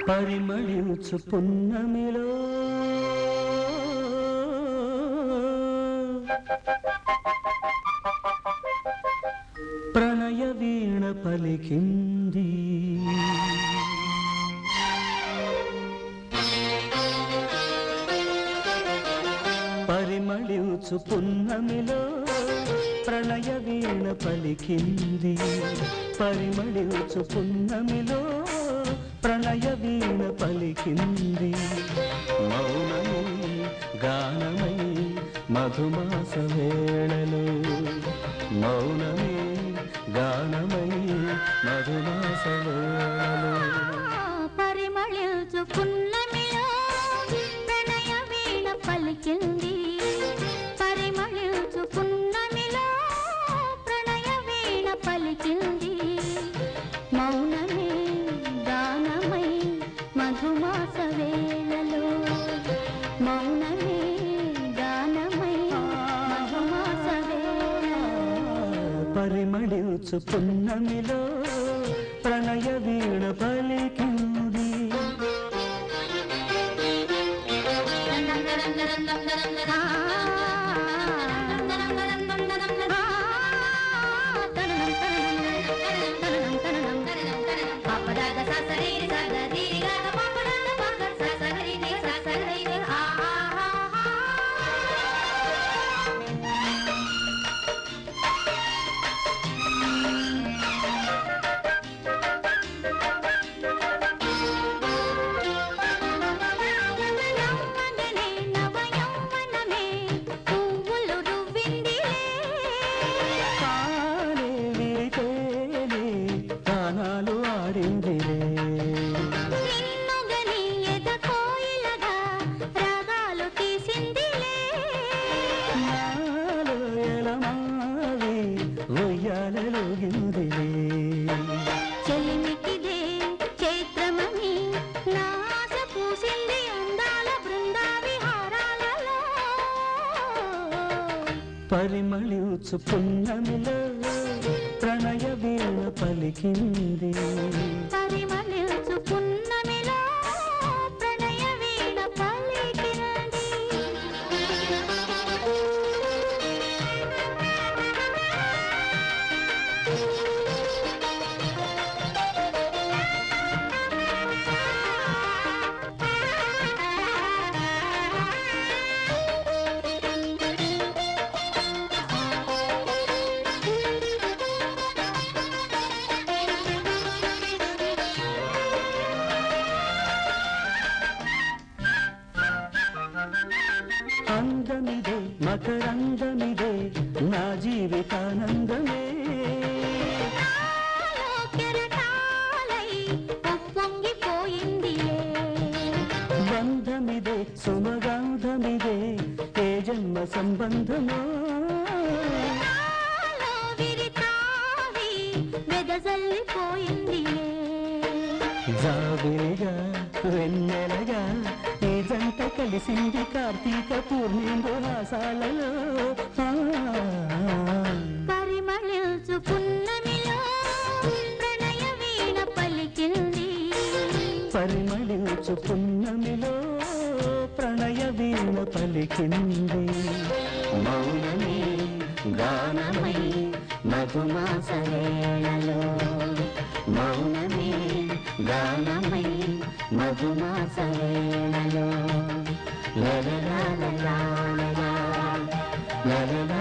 పరిమళించు పున్నమిలో ప్రణయ వీణ పలికింది పరిమళించు పున్నమిలో ప్రణయ వీణ పలికింది పరిమళించు పున్నమిలో ప్రణయ వీణ పలికింది మౌనమై గానమై మధుమాస వేళలో మౌనమే గానమై మధుమాస వేళలో పరిమళించు పున్నమిలో ప్రణయ వీణ పలికింది పరిమళించు పున్నమిలో ప్రణయ వీణ పలికింది మౌనమే గానమై మధుమాస వేళలో మౌనమే గానమై మధుమాస వేళలో పరిమళించు పున్నమిలో ప్రణయ వీణ పలికింది యవ్వనమే నవ యవ్వనమే పువ్వులు రువ్విందిలే కాలే విరితేనే గానాలు ఆడిందిలే నిన్నుగని ఎద కోయిలగా రాగాలు తీసిందిలే నాలో ఎలమావి ఉయ్యాలలోగిందిలే చెలిమికిదే చైత్రమని నా ఆశ పూసింది అందాల బృందా విహారాలలో పరిమళించు పున్నమిలో ప్రణయ వీణ పలికింది పరిమళించు పున్నమిలో ప్రణయ వీణ పలికింది అందమిదే మకరందమిదే నా జీవితానందమే నాలో కెరటాలై ఉప్పొంగిపోయిందిలే బంధమిదే సుమగంధమిదే ఏ జన్మ సంబంధమో నాలో విరితావి వెదజల్లిపోయిందిలే జాబిలిగా వెన్నెలగా ఈ జంట కలిసింది కార్తీక పూర్ణిందు హాసాలలో ఆ. పరిమళించు పున్నమిలో ప్రణయ వీణ పలికింది పరిమళించు పున్నమిలో ప్రణయ వీణ పలికింది మౌనమే గానమై మధుమాస వేళలో మౌనమే గానమై మధుమాస వేళలో లలలా లలా లలా, లలలా